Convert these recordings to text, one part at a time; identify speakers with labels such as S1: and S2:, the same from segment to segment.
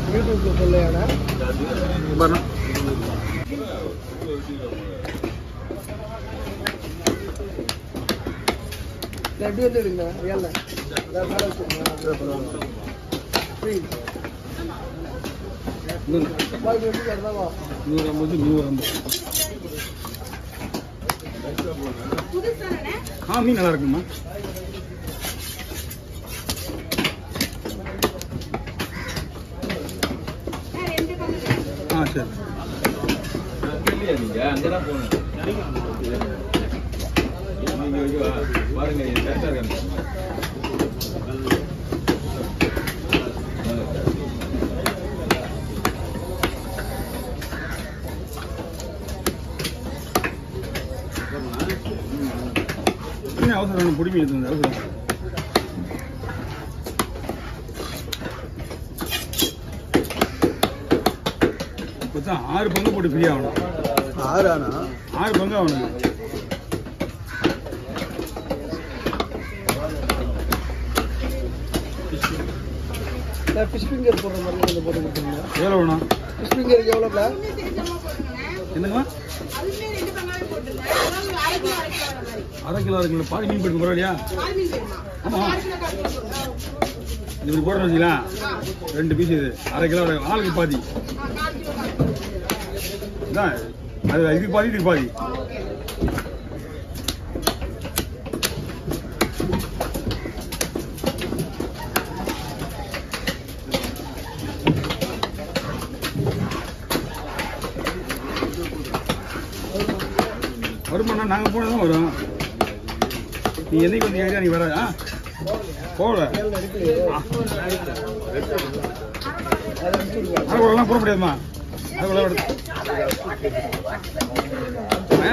S1: யூடியூப்ல சொல்லையாடா
S2: வரணும்
S1: எப்படி வந்து எடுங்க ஏல்ல மேலே வச்சுருங்க பாக்கி எப்படி கிடந்தாவா
S2: நூறு ஐம்பது நூறு ஐம்பது ஆ மீன் நல்லா இருக்குமா ஆ சரி என்ன அவசரம் பொடி மீன் எடுத்து வந்து அவசரம் இப்போதான் ஆறு பங்கு போட்டு ஃப்ரீ ஆகணும்
S1: ஆறானா
S2: ஆறு பங்கு ஆகணும்
S1: ஃபிஷ் ஃபிங்கர் போடுற மாதிரி கொஞ்சம் போட்டு கொடுத்துருங்க
S2: எவ்வளோ வேணும்
S1: ஃபிஷ் ஃபிங்கருக்கு எவ்வளோப்பா
S2: என்னங்கம்மா அரை கிலோ அரை கிலோ பாதி மீன் போட்டு பரவாயில்லையா ஆமா இது இப்படி போடுறோம் வச்சுங்களா ரெண்டு பீஸ் இது அரை கிலோ அரை- ஆளுக்கு பாதி இதான் அது இதுக்கு பாதி இதுக்கு பாதி வருமானா நாங்கள் போனால் தான் வரும் நீ என்னைக்கு வந்து ஏரியா நீ வராதா போகல
S1: ஏழு அடிக்கலையே அதை அனுப்பிச்சுடுங்க
S2: அதுக்குள்ளலாம் போட முடியாதுமா அதுக்குள்ள விட- ஆ?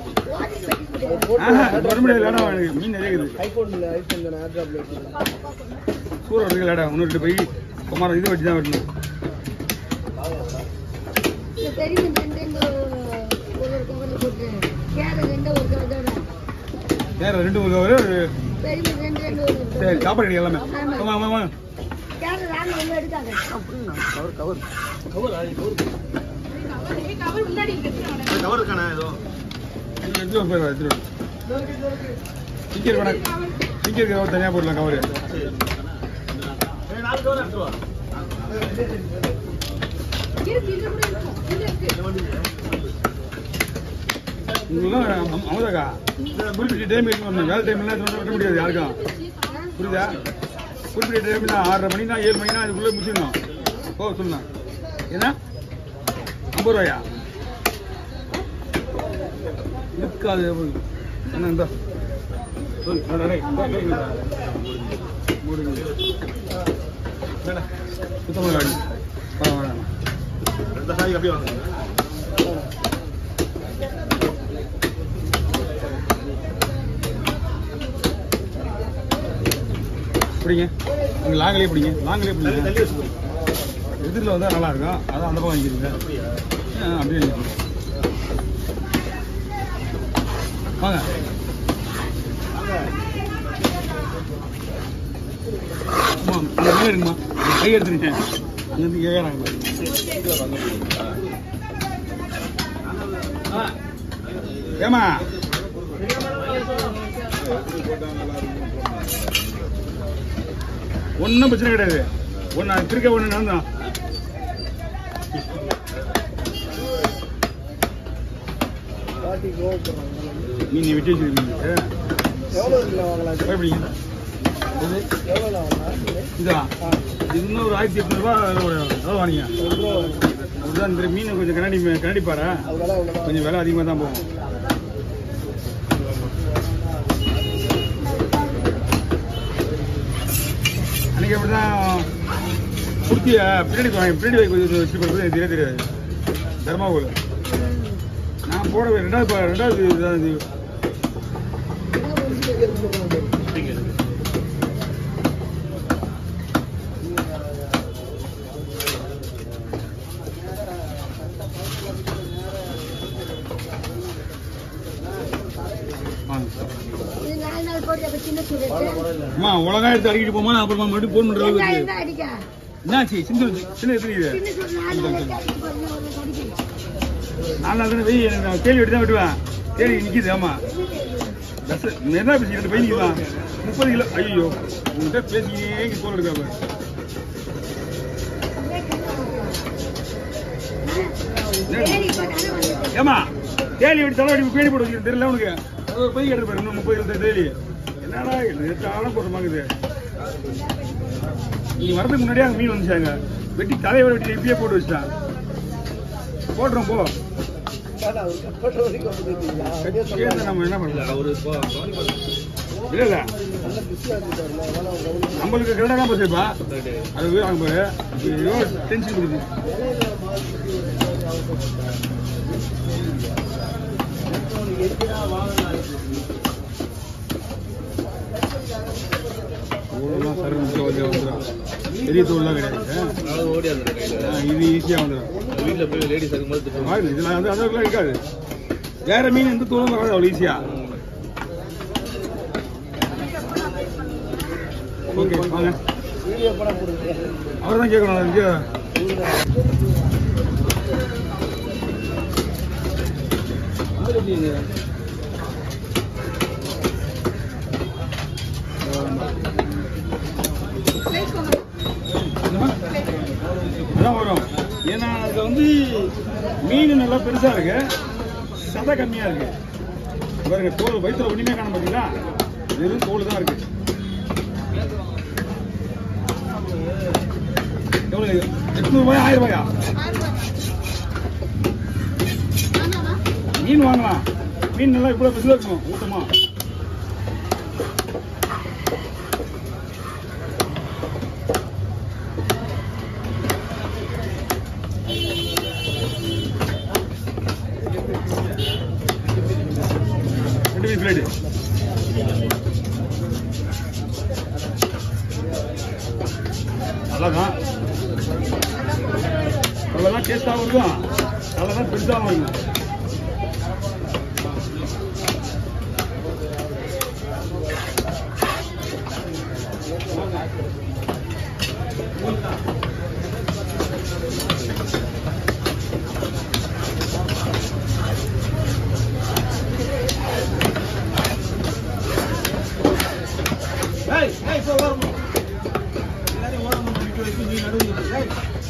S2: ஆஹா, வர முடியாது லேடா எனக்கு மீன் நிறைய இருக்குது
S1: ஐஃபோனில் ஐஃபோன் தானே ஏர்ட்ராப்ல வச்சுருங்க
S2: சூற இருக்கு லேடா இன்னும் ரெண்டு போய் குமாரம் இது வச்சு தான் வரணும்
S3: இந்த பெரிய மீன் ரெண்டு ரெண்டு ஒரு ஒரு கவரில் போட்டு கேரை ரெண்டு ஒரு கவர்
S2: வேற ரெண்டு ஒரு கவரு
S3: பெரிய மீன் ரெண்டு ரெண்டு ஒரு
S2: சரி சாப்பாடு கிடையாது எல்லாமே ஆமா ஆமா ஆமா
S3: கேரை ராணி ஒன்று எடுத்தாங்க
S1: கவர் கவர்
S4: கவர் இருக்கானே ஏதோ
S2: இது எடுத்துட்டு வா, போய் வா, எடுத்துட்டு வா. சிக்கர் வேணா சிக்கர் கவர் தனியாக போடலாம் கவரு
S4: நாலு கவர் எடுத்து வா
S2: இங்கெல்லாம் அம்- அமுதாக்கா குறிப்பிட்ட டைம் இருக்கணும் வேலை டைம்லாம் சொல்ல முடியாது யாருக்கும் புரியுதா குறிப்பிட்ட டைம்னா ஆறரை மணினா ஏழு மணினா அதுக்குள்ளே முடிச்சிடணும் ஓ சொல்லுண்ணா என்ன ஐம்பது ரூபாயா இருக்காது என்ன இந்த சொல்லு டேய், டேய், டேய், டேய், டேய். மூடுங்க. டேய், சுத்தமாக காடி வா வா
S4: ரெண்டு சாய் அப்படியே வாங்க
S2: பிடிங்க நீங்கள் லாங்கிலே பிடிங்க லாங்கிலே
S4: தள்ளி
S2: பிடிங்க
S4: தள்ளி வச்சுக்கோ
S2: எதிரில் வந்தால் நல்லா இருக்கும் அதான் அந்த பக்கம் வாங்கிக்கிறீங்க ஆ, அப்படியே வாங்கிக்கோங்க. வாங்க அம்மா இந்த மேலே இருக்குமா கை எடுத்துருக்கேன் அங்கேருந்து கேட்குறாங்க ஏமா ஒன்றும் பிரச்சனை கிடையாது ஒன்று திருக்க ஒன்று நடந்தான்
S1: பாட்டி கோவப்படுறாங்க
S2: மீன் வெட்டி வச்சிருக்கீங்க
S1: எவ்வளோ இல்லை வாங்கலாம் இது?
S2: பயப்படிங்க இது
S1: எவ்வளோ வாங்கலாம்
S2: இதா
S1: ஆ
S2: இது இன்னும் ஒரு ஆயிரத்தி எட்நூறுபா எவ்வளோ வாங்கிங்க
S1: ஒரு ரூபா வாங்க
S2: அதுதான் இந்த மீன் கொஞ்சம் கண்ணாடி கண்ணாடி பாரு
S1: அது விலை அவ்வளோதான்
S2: கொஞ்சம் விலை அதிகமாக தான் போகும் அன்னைக்கு அப்படி தான் குர்த்திய பின்னாடி வாங்கி பின்னாடி வாங்கி கொஞ்சம் வச்சு கொடுக்குறது எனக்கு தெரிய தெரியாது தர்மாபுல் நான் போட ரெண்டாவது பா- ரெண்டாவது இதுதான் இது வாங்க
S3: இது நாலு நாள் போட்டு அப்ப சின்ன சூடு
S2: அம்மா உலகம் எடுத்து அடிக்கிட்டு போமா நான் அப்புறமா மட்டும் ஃபோன் பண்ணுற அளவுக்கு
S3: வெங்காயம்
S2: இருக்கு.
S3: தான் அடிக்க
S2: என்னாச்சு சின்ன சின்ன எப்படி இது
S3: சின்ன சின்ன நாலு வேலை கேட்டு பாருங்க, ஒரு கடிக்கு.
S2: நாலு நாள் தானே வெய் நான் கேள்வி வெட்டி தான் வெட்டுவேன் கேள்வி நிற்கிது ஆமா பஸ் என்ன பேசி ரெண்டு பையன் நிற்கலாம் முப்பது கிலோ ஐயோ உங்கள்கிட்ட பேசிக்கிட்டே இங்கே தோல் எடுக்காம
S3: சரி, இப்ப தானே வந்துட்டேன்.
S2: ஏமா தேலி வெட்டி தலை வெட்டி பேடி போட்டு வச்சுக்கிறேன் தெரியல உனக்கு அது ஒரு பையன் எடுத்து இன்னும் முப்பது கிலோ தேலி என்னடா எட்டாலும் போடுற மாதிரி நீ வரதுக்கு முன்னாடியே அங்கே மீன் வந்துச்சாங்க வெட்டி தலையை வெட்டி இப்பயே போட்டு வச்சுட்டான் போட்டுறோம் போ
S1: தாத்தா, ஒரு கப்பல் வரைக்கும் வந்து நிறுத்திங்களா? அப்படியே
S2: சேர்ந்து
S1: சொல்லாம.
S2: நம்ம என்ன பண்ணலாம்
S4: அவரு இப்போ கவனிப்பாரு.
S2: இல்ல இல்ல
S1: நல்லா பிஸியா இருந்துட்டாருல, அதனால அவர் கவனிக்கல.
S2: நம்மளுக்கு கரெக்டாக தான் போச்சுப்பா
S4: Right.
S2: அது போய் அங்கே போய் ஐயோ டென்ஷன் கொடுக்குது தோல்லாம் சரி வந்து வந்துடும் பெரிய தோல்லாம் கிடையாது
S4: நாலு ஓடி அந்த கையில
S2: ஆ, இது ஈஸியாக வந்துடும்
S4: வீட்டுல போய் லேடிஸ் இருக்கும்போது திட்டுவாங்க.
S2: பாருங்க இதெல்லாம் வந்து அதெல்லாம் இருக்காது வேற மீன் எந்த தோலும் வராது அவ்வளோ ஈஸியாக ஓகே வாங்க
S1: வீடியோ படம் போடுங்க.
S2: அவரை தான் கேட்கணும் இங்கே அதான் வரும் ஏன்னா அதுல வந்து மீன் நல்லா பெருசா இருக்கு சதை கம்மியா இருக்கு பாருங்க தோல் வயிற்றுல ஒண்ணுமே காண மாட்டீங்களா வெறும் தோல் தான் இருக்கு எவ்வளவு எட்நூறு ரூபாயா ஆயிரம் ரூபாயா மீன் வாங்கலாம் மீன் நல்லா இவ்வளவு பெருசா இருக்கும் ஊட்டமா ரெண்டு பீஸ் பிளேட்டு நல்லாதான் நல்லாதான் டேஸ்டாகவும் இருக்கும் நல்லாதான் பெருசாகவும் இருக்கும் ஏய் ஏய் போ வரணும் எல்லாரும் ஓடணும் வீட்டு வரைக்கும் நீ நடுவுல ஏய்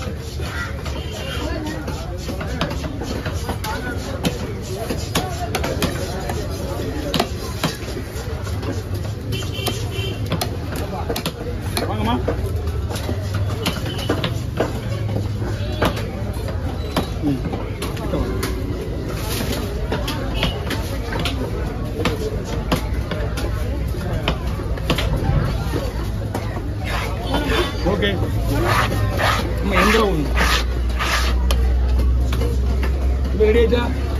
S2: வாங்கம்மா ம் கிட்ட வாங்க. ஓகே நம்ம எங்க ஒன்று இப்போ ரெடி ஆயிட்டா